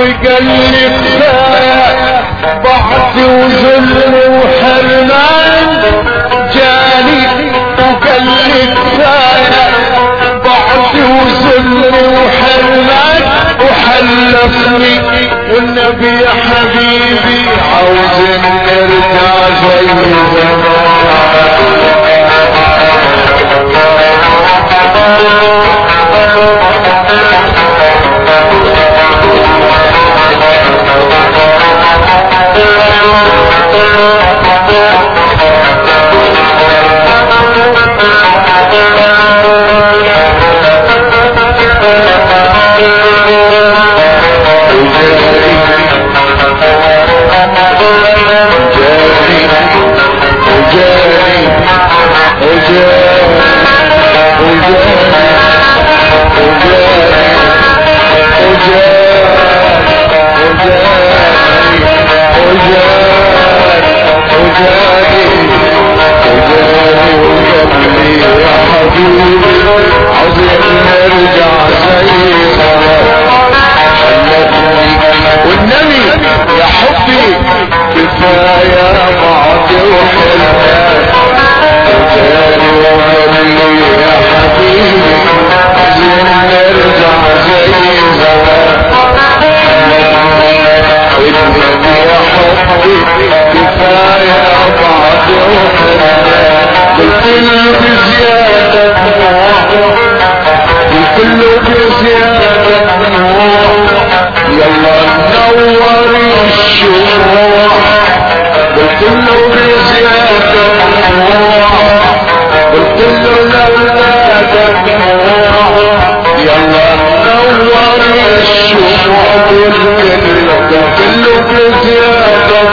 وقال لي كفاية ضعف وذل وحرمان جاني وقال لي كفاية ضعف وذل وحرمان وحلفني والنبي يا حبيبي عاوز نرجع زي والنبي يا حبي كفاية بعض وحلال وجاري وهدي يا حبيبي عايزين نرجع زي زمان والنبي يا حبي كفاية بعض وحلال قلت له بزيادة قلت له بزيادة يلا نور الشموع قلت له بزيادة قلت له لولا دموع يلا نور الشموع قلت له بزيادة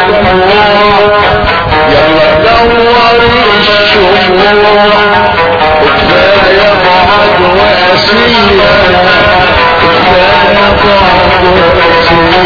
يلا نور الشموع كفاية بعد واسية كفاية بعد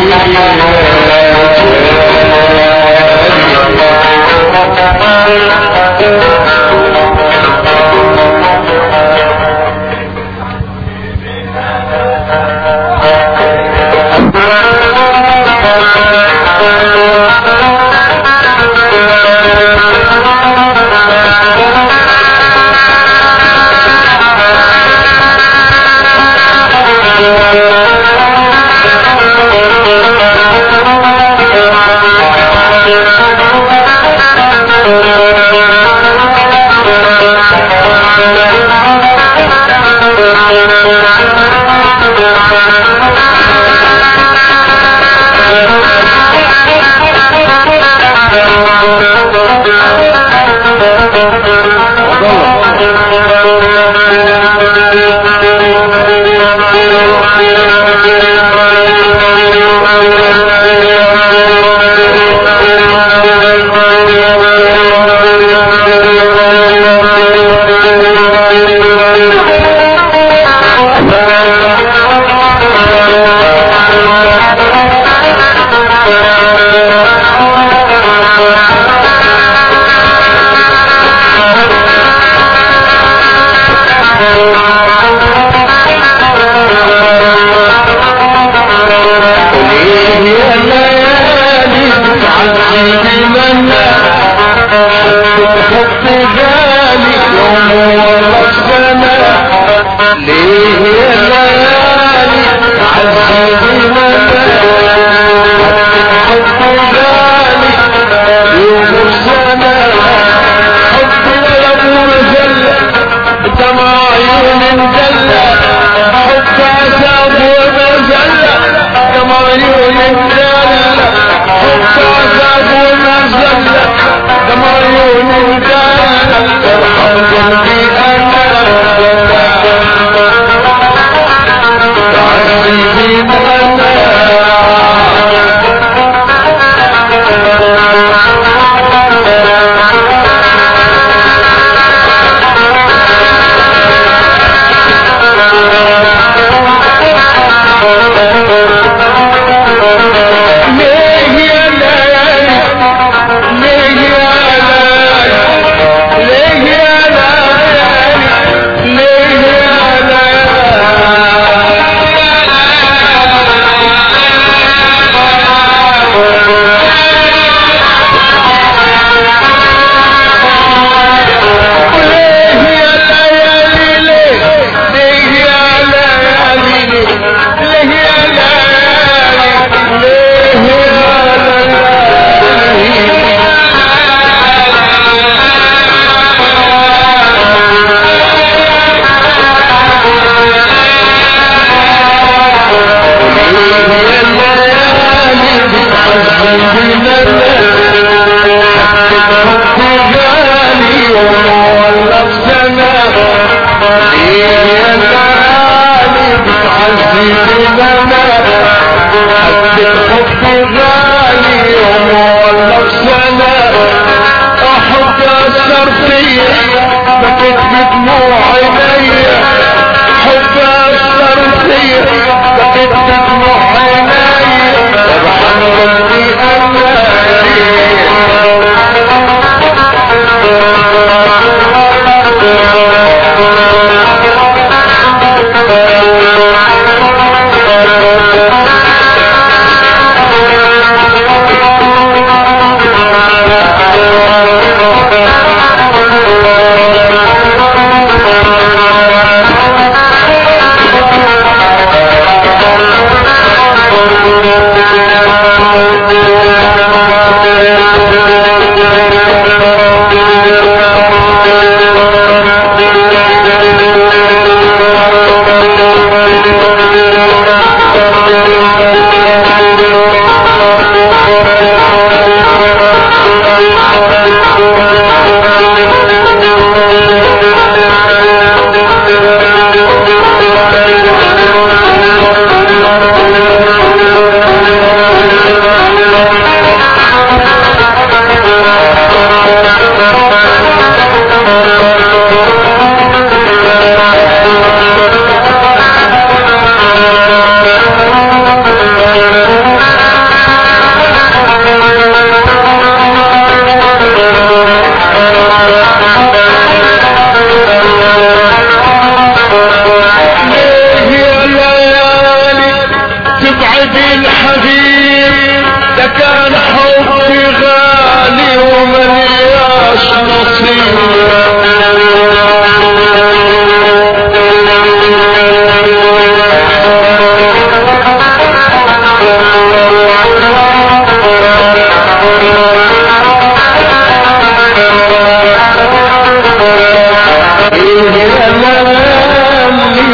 ليه يا لالي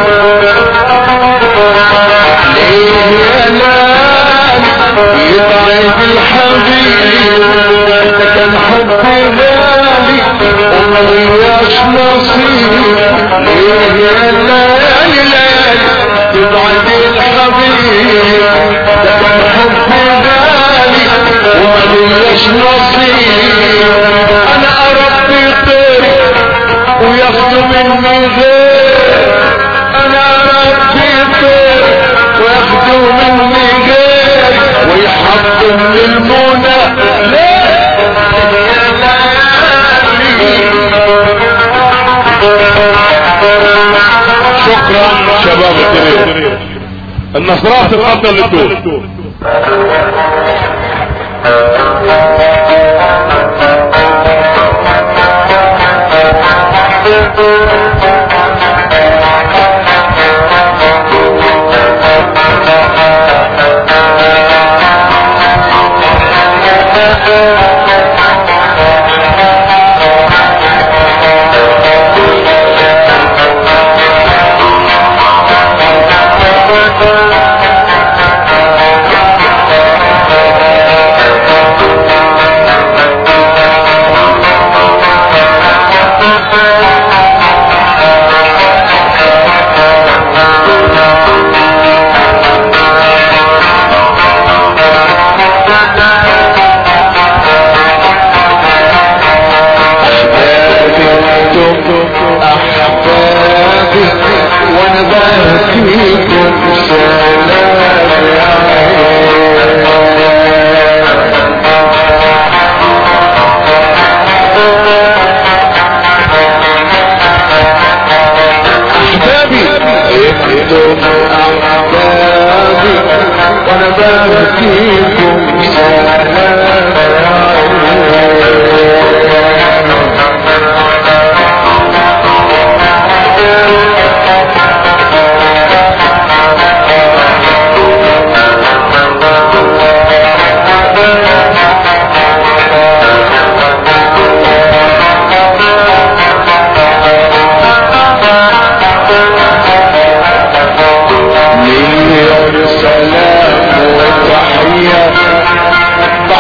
ليه يا لالي يبعد الحبيب ده كان حب غالي وملياش نصيب ليه يا لالي لالي تبعد الحبيب ده كان حب غالي وملياش نصيب انا اربي طيري وياخدوا مني غير انا اربي طيري وياخدوا مني غير ويحطوا من المنى ليه شكرا شباب الكريم النصرات تتفضل للدور احبابي وانا بهديكم سلام يا احبابي انتم احبابي وانا بهديكم سلام مليون سلام وتحية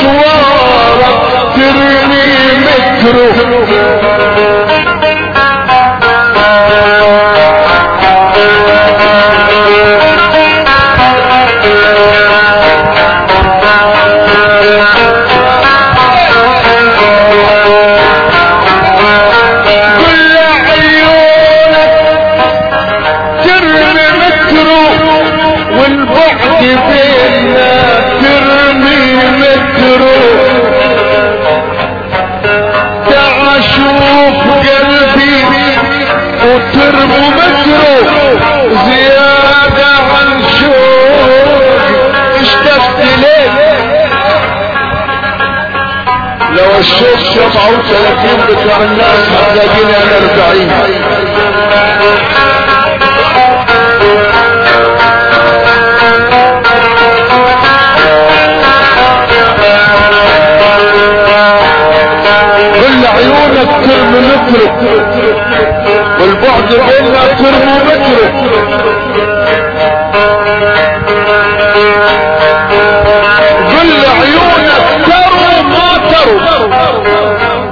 والمشوار ترمي متره كل عيونك ترمي متره والبعد بينا ترمي متره تعال شوف قلبي وترمو متره زيادة عن شوق اشتقت ليه لو الشوق سبعة وثلاثين بتوع الناس هتلاقيني انا اربعين كل عيونك ترمومترك والبعد بيننا ترمومترك كل عيونك تروا ما تروا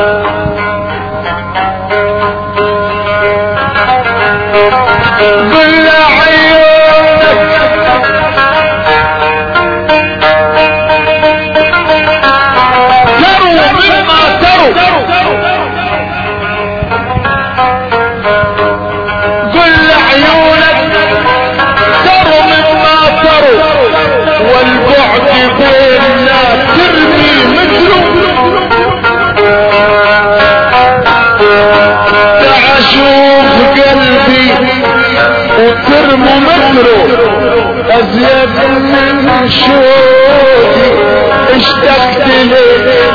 كل عيونك تروا مما تروا كل عيونك تروا مما تروا والبعد بيننا ترمي مثله تعال شوف قلبي وترمو مثله ازيد من شوقي اشتقت ليه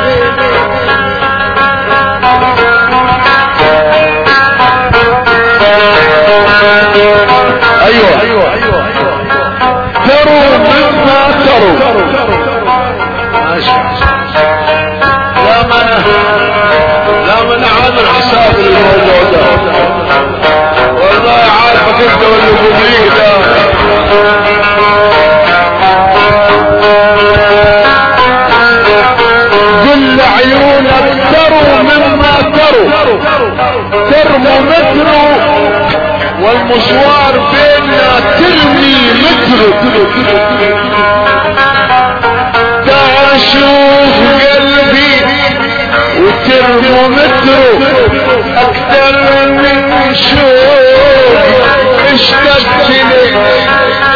ايوه تروا مما تروا ماشي لا من لا من عامل حساب الموضوع ده والله عارفك انت واللي ده كل عيونك تروا مما تروا ترموا مترو والمشوار بيننا ترمي مترو تعال شوف قلبي وترموا مترو اكثر من شوق اشتقت لك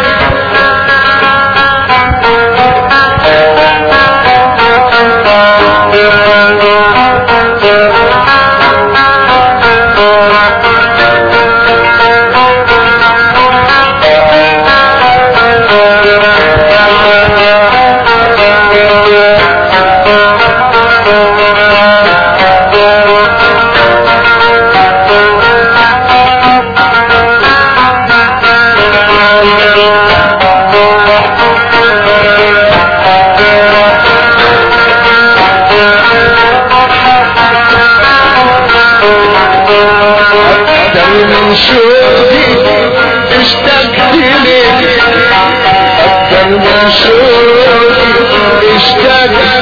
أكثر من شوقي اشتقت لك أكثر من شوقي اشتقت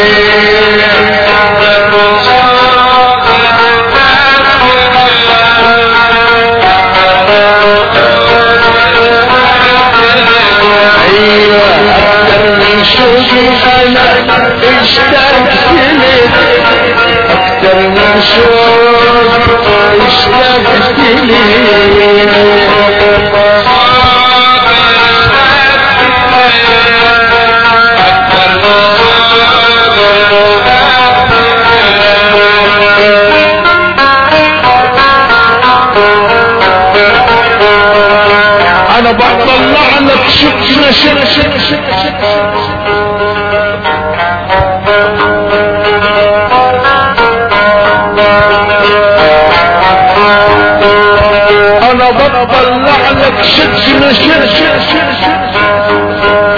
أيوة أكثر من شوقي أنا اشتقت لك أكثر من شوقي اشتقت انا بطلع لك شكنا شك شك شك شك انا بطلع لك شكنا شك شك شك شك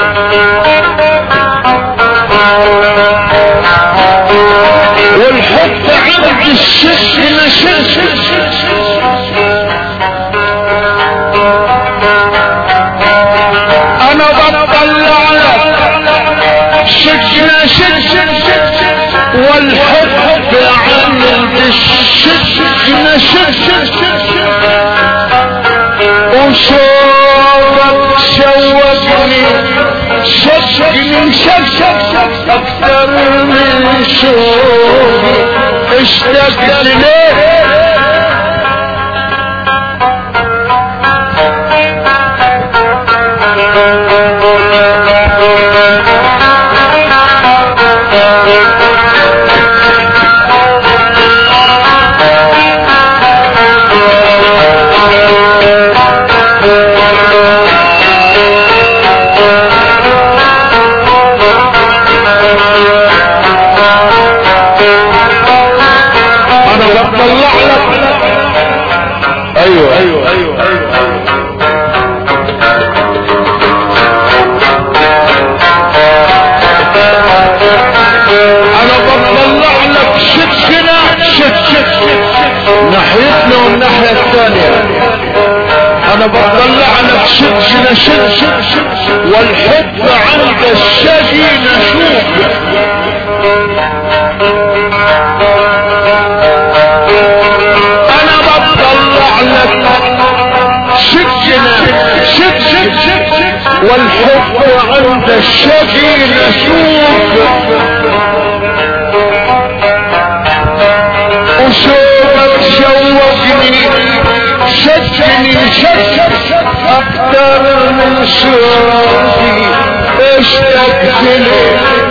والحب عند الشك شك شك شك انا بطلع لك شكنا نشد والحب عند الشد نشد وشوقك شوقني شقني شق اكثر من شوقي اشتقت ليه انا بطلع لك ايوه ايوه ايوه ايوه انا بطلع لك شتنا شت شت ناحيتنا والناحية الثانية انا بطلع لك شتنا شت والحب عند الشقي نشوف انا بطلع لك شجنا شج شج والحب عند الشقي نشوف وشوقك شوقني شجني شج اكتر من شوقي اشتقت لك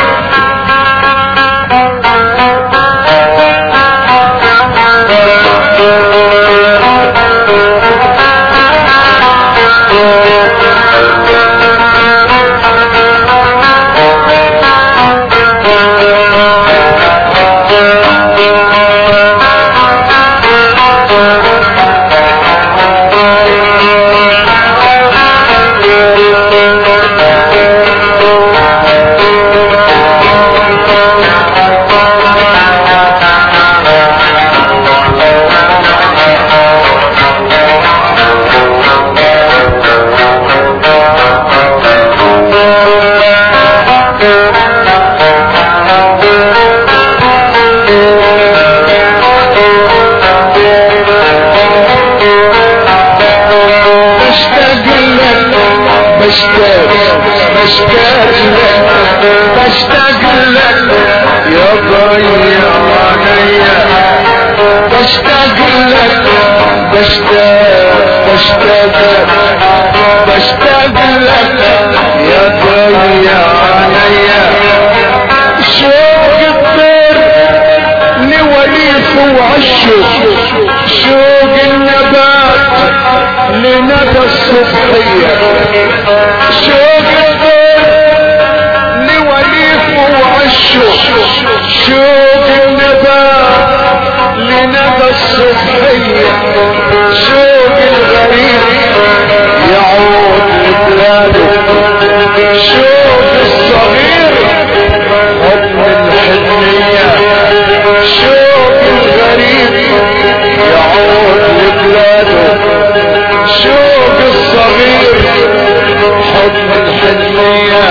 بشتاق لك بشتاق بشتاق لك بشتاق لك يا ضيع عليا بشتاق لك بشتاق بشتاق بشتاق لك يا ضيع عليا شوق الطير لوليف وعشه شوق النبات لندى الصبحية شوق الطير لوليف وعشه شوق النبات لندى الصبحية شوق الغريب يعود لبلاده شوق الصغير حب الحنية شوق الغريب يعود لبلاده شوق الصغير حب الحنية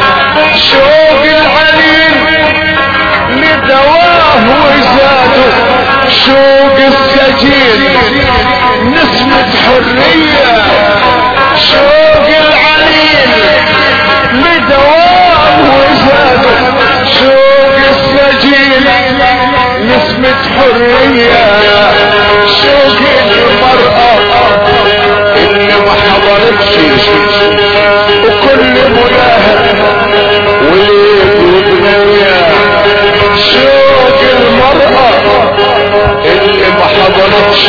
شوق العليل لدواه وزاده شوق السجين نسمة حرية شوق العليل لدواه وزاده شوق السجين نسمة حرية شوق المرأة اللي ما حضرتش وكل ملاهب وليد وبنية شوق المرأة اللي ما حضرتش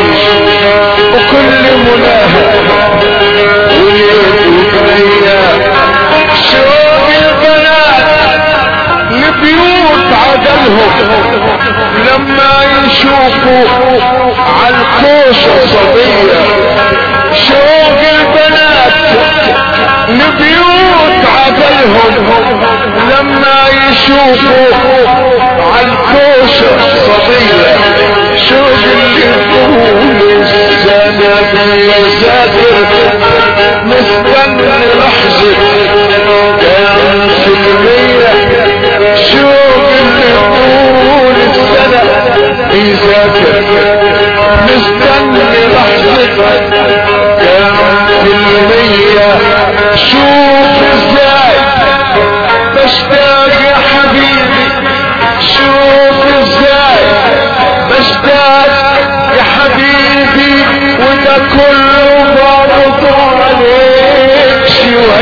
وكل ملاهب وليد وبنية شوق البنات لبيوت عدلهم لما يشوفوا عالكوشة صبية شوق البنات لبيوت عدلهم لما يشوفوا عالكوشة صبية شوق اللي طول السنة يسافر مستني لحظة كام في المية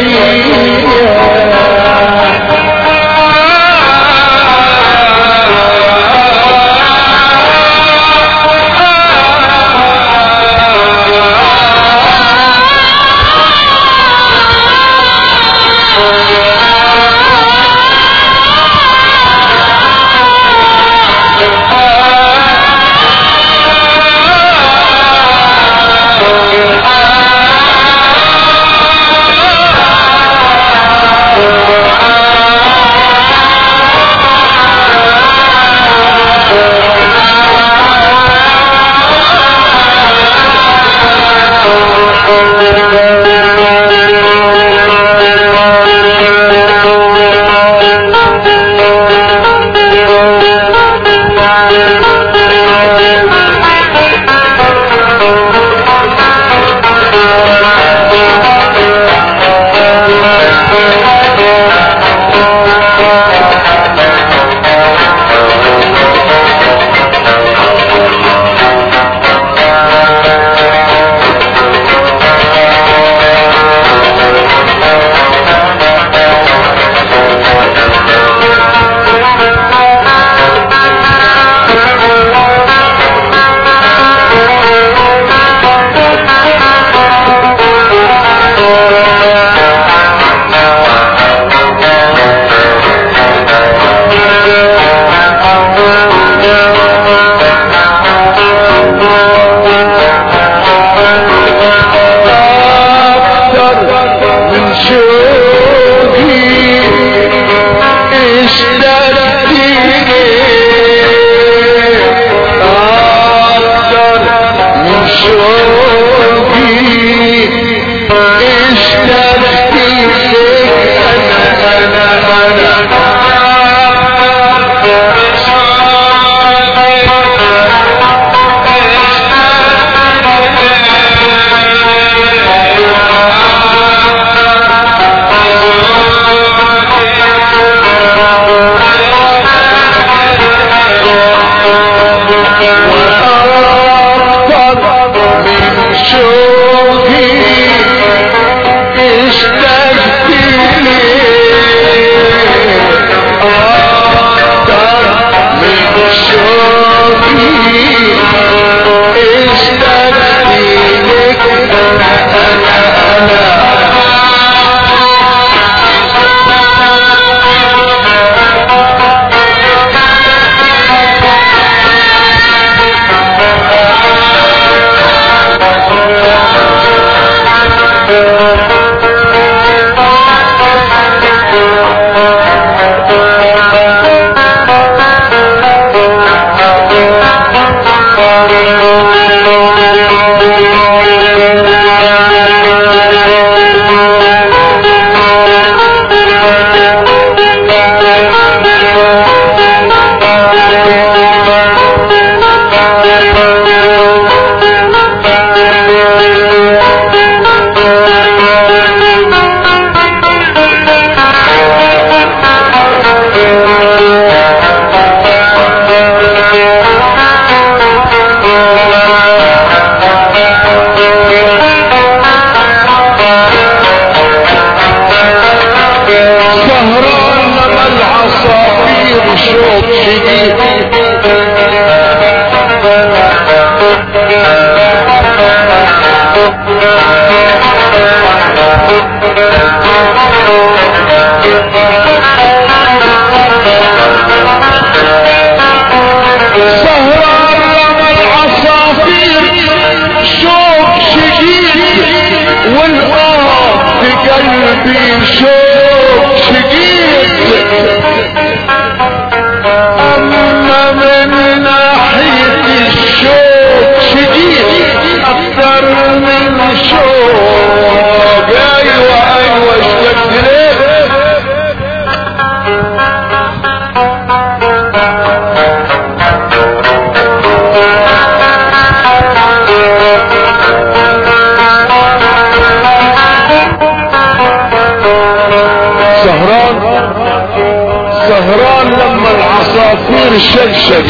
العصافير شلشل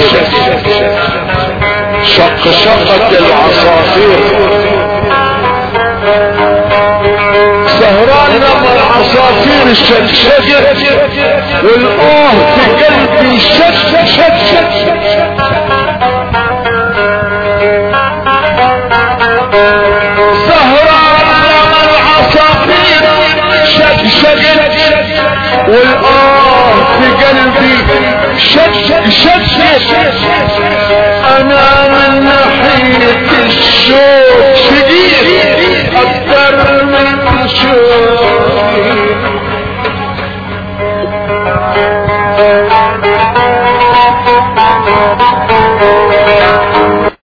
شق شقت العصافير سهران لما العصافير شدشدت والآه في قلبي شد شد شد سهران لما العصافير شدشدت والآه في قلبي شد شد انا من ناحية الشوق شديد اقدر